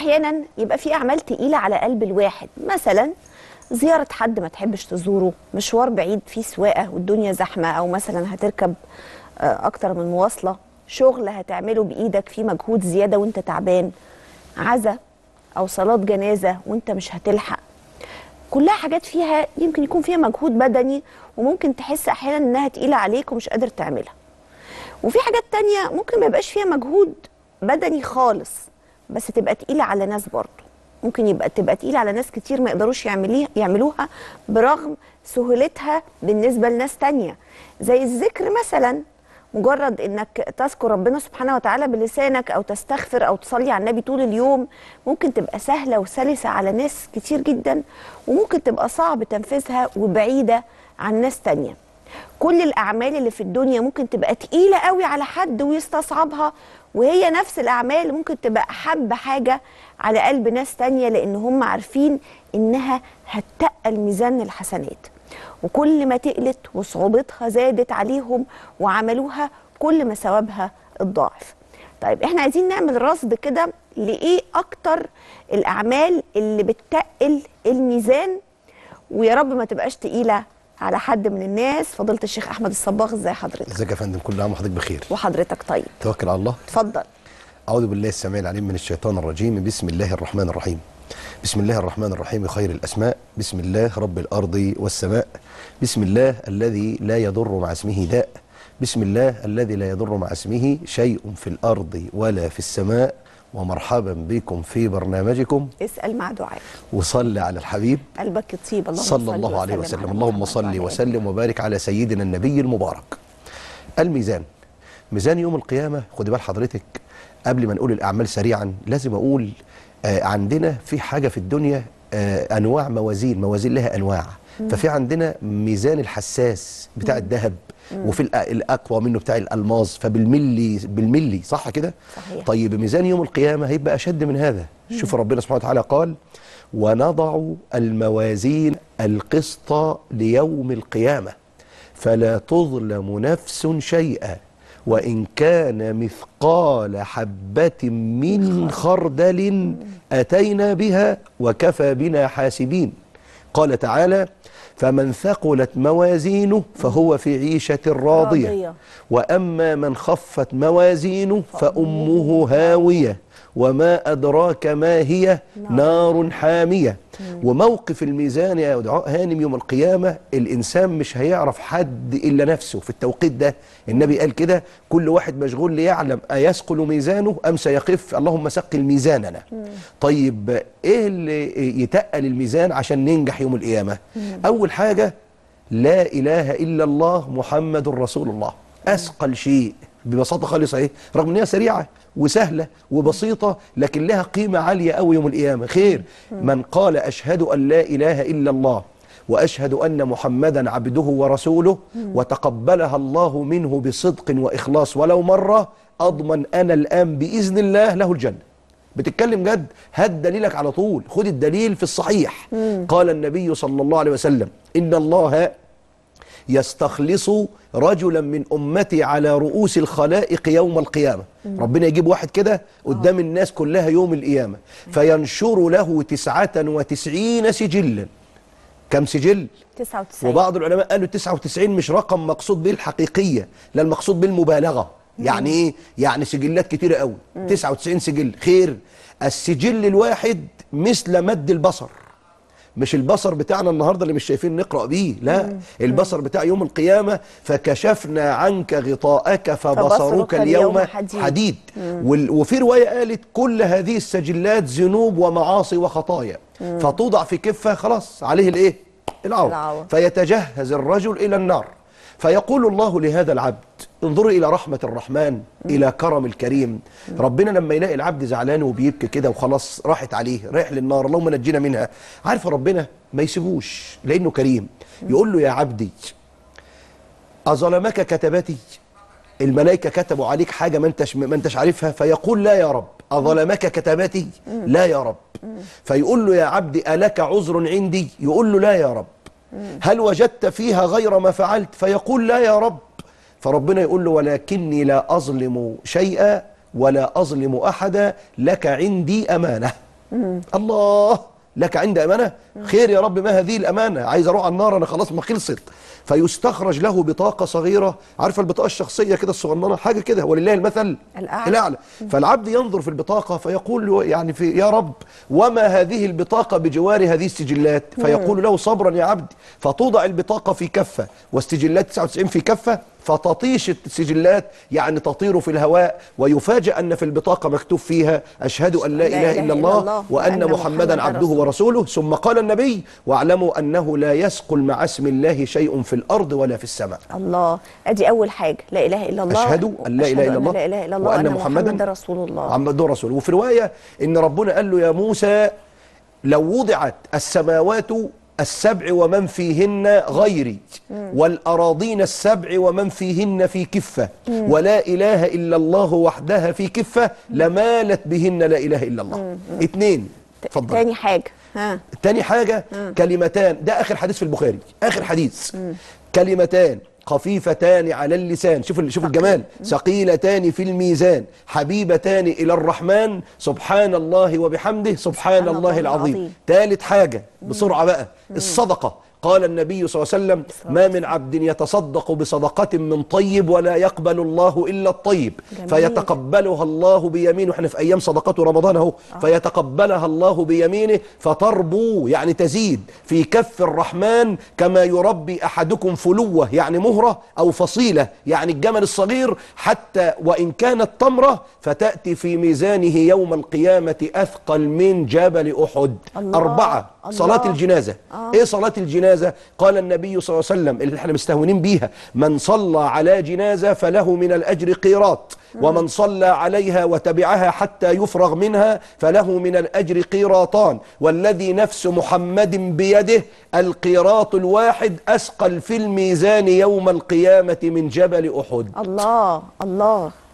احيانا يبقى في اعمال تقيله على قلب الواحد مثلا زياره حد ما تحبش تزوره مشوار بعيد فيه سواقه والدنيا زحمه او مثلا هتركب آه، اكتر من مواصله شغل هتعمله بايدك فيه مجهود زياده وانت تعبان عزا او صلاه جنازه وانت مش هتلحق كلها حاجات فيها يمكن يكون فيها مجهود بدني وممكن تحس احيانا انها تقيله عليك ومش قادر تعملها وفي حاجات تانية ممكن ما يبقاش فيها مجهود بدني خالص بس تبقى تقيلة على ناس برضه ممكن يبقى تبقى تقيلة على ناس كتير ما يقدروش يعمليها يعملوها برغم سهولتها بالنسبة لناس تانية زي الذكر مثلا مجرد انك تذكر ربنا سبحانه وتعالى بلسانك او تستغفر او تصلي على النبي طول اليوم ممكن تبقى سهلة وسلسة على ناس كتير جدا وممكن تبقى صعب تنفيذها وبعيدة عن ناس تانية كل الاعمال اللي في الدنيا ممكن تبقى تقيله قوي على حد ويستصعبها وهي نفس الاعمال ممكن تبقى احب حاجه على قلب ناس تانية لان هم عارفين انها هتقل ميزان الحسنات وكل ما تقلت وصعوبتها زادت عليهم وعملوها كل ما ثوابها اتضاعف طيب احنا عايزين نعمل رصد كده لايه اكتر الاعمال اللي بتقل الميزان ويا رب ما تبقاش تقيله على حد من الناس فضيله الشيخ احمد الصباغ ازي حضرتك ازيك يا فندم كل عام وحضرتك بخير وحضرتك طيب توكل على الله اتفضل اعوذ بالله السميع العليم من الشيطان الرجيم بسم الله الرحمن الرحيم بسم الله الرحمن الرحيم خير الاسماء بسم الله رب الارض والسماء بسم الله الذي لا يضر مع اسمه داء بسم الله الذي لا يضر مع اسمه شيء في الارض ولا في السماء ومرحبا بكم في برنامجكم اسال مع دعاء وصل على الحبيب قلبك يطيب اللهم صلى الله عليه وسلم وسلم على اللهم محمد صل وعلى آله. وسلم وبارك على سيدنا النبي المبارك الميزان ميزان يوم القيامة خد بال حضرتك قبل ما نقول الأعمال سريعا لازم أقول آه عندنا في حاجة في الدنيا آه أنواع موازين موازين لها أنواع ففي عندنا ميزان الحساس بتاع الذهب وفي الأ- الأقوى منه بتاع الألماظ فبالملي بالملي صح كده؟ صحيح. طيب ميزان يوم القيامة هيبقى أشد من هذا شوف ربنا سبحانه وتعالى قال ونضع الموازين القسط ليوم القيامة فلا تظلم نفس شيئا وإن كان مثقال حبة من خردل أتينا بها وكفى بنا حاسبين قال تعالى فمن ثقلت موازينه فهو في عيشة راضية راضية. وأما من خفت موازينه فأمه هاوية وما أدراك ما هي نار حامية وموقف الميزان يا دعاء هانم يوم القيامة الإنسان مش هيعرف حد إلا نفسه في التوقيت ده النبي قال كده كل واحد مشغول ليعلم أيثقل ميزانه أم سيخف اللهم ثقل ميزاننا طيب إيه اللي يتقل الميزان عشان ننجح يوم القيامة أول حاجة لا إله إلا الله محمد رسول الله أثقل شيء ببساطة خالصة إيه رغم إن هي سريعة وسهلة وبسيطة لكن لها قيمة عالية أوي يوم القيامة خير من قال أشهد أن لا إله إلا الله وأشهد أن محمدا عبده ورسوله وتقبلها الله منه بصدق وإخلاص ولو مرة أضمن أنا الآن بإذن الله له الجنة بتتكلم جد هات دليلك على طول خد الدليل في الصحيح قال النبي صلى الله عليه وسلم إن الله يستخلص رجلا من أمتي على رؤوس الخلائق يوم القيامة ربنا يجيب واحد كده قدام الناس كلها يوم القيامة فينشر له تسعة وتسعين سجلا كم سجل 99 وبعض العلماء قالوا 99 مش رقم مقصود به الحقيقية لا المقصود به المبالغة يعني ايه يعني سجلات كتيرة قوي 99 سجل خير السجل الواحد مثل مد البصر مش البصر بتاعنا النهارده اللي مش شايفين نقرا بيه لا البصر بتاع يوم القيامه فكشفنا عنك غطاءك فبصرك فبصرك اليوم اليوم حديد, حديد. حديد. وال- وفي روايه قالت كل هذه السجلات ذنوب ومعاصي وخطايا فتوضع في كفه خلاص عليه الايه العوض العوض. فيتجهز الرجل الى النار فيقول الله لهذا العبد انظروا الى رحمه الرحمن الى كرم الكريم ربنا لما يلاقي العبد زعلان وبيبكي كده وخلاص راحت عليه رايح للنار اللهم نجينا منها عارف ربنا ما يسيبوش لانه كريم يقول له يا عبدي اظلمك كتبتي الملائكه كتبوا عليك حاجه ما انتش ما انتش عارفها فيقول لا يا رب اظلمك كتبتي لا يا رب فيقول له يا عبدي الك عذر عندي يقول له لا يا رب هل وجدت فيها غير ما فعلت فيقول لا يا رب فربنا يقول له ولكني لا اظلم شيئا ولا اظلم احدا لك عندي امانه الله لك عند امانه خير يا رب ما هذه الامانه عايز اروح على النار انا خلاص ما خلصت فيستخرج له بطاقه صغيره عارفه البطاقه الشخصيه كده الصغننه حاجه كده ولله المثل الأعلى. الاعلى فالعبد ينظر في البطاقه فيقول له يعني في يا رب وما هذه البطاقه بجوار هذه السجلات فيقول له صبرا يا عبدي فتوضع البطاقه في كفه واستجلات 99 في كفه فتطيش السجلات يعني تطير في الهواء ويفاجأ أن في البطاقة مكتوب فيها أشهد أن لا إله إلا الله وأن محمدا عبده ورسوله ثم قال النبي واعلموا أنه لا يثقل مع اسم الله شيء في الأرض ولا في السماء الله ادي اول حاجه لا اله الا الله أشهد أن لا إله إلا الله لا اله الا الله وأن وان محمداً محمدا رسول الله محمد رسوله وفي رواية إن ربنا قال له يا موسى لو وضعت السماوات السبع ومن فيهن غيري والأراضين السبع ومن فيهن في كفة ولا إله إلا الله وحدها في كفة لمالت بهن لا إله إلا الله اتنين اتفضل تاني حاجه ها تاني حاجة كلمتان ده آخر حديث في البخاري آخر حديث كلمتان خفيفتان على اللسان شوف شوف الجمال ثقيلتان في الميزان حبيبتان إلى الرحمن سبحان الله وبحمده سبحان الله العظيم ثالث حاجة بسرعة بقى الصدقة قال النبي صلى الله عليه وسلم ما من عبد يتصدق بصدقة من طيب ولا يقبل الله إلا الطيب جميل. فيتقبلها الله بيمينه احنا في أيام صدقات رمضان اهو فيتقبلها الله بيمينه فتربو يعني تزيد في كف الرحمن كما يربي أحدكم فلوة يعني مهرة أو فصيلة يعني الجمل الصغير حتى وإن كانت تمرة فتأتي في ميزانه يوم القيامة أثقل من جبل أحد الله. أربعة الله. صلاة الجنازة آه. ايه صلاة الجنازة قال النبي صلى الله عليه وسلم اللي احنا مستهونين بيها من صلى على جنازة فله من الأجر قيراط ومن صلى عليها وتبعها حتى يفرغ منها فله من الأجر قيراطان والذي نفس محمد بيده القيراط الواحد أثقل في الميزان يوم القيامة من جبل أحد الله الله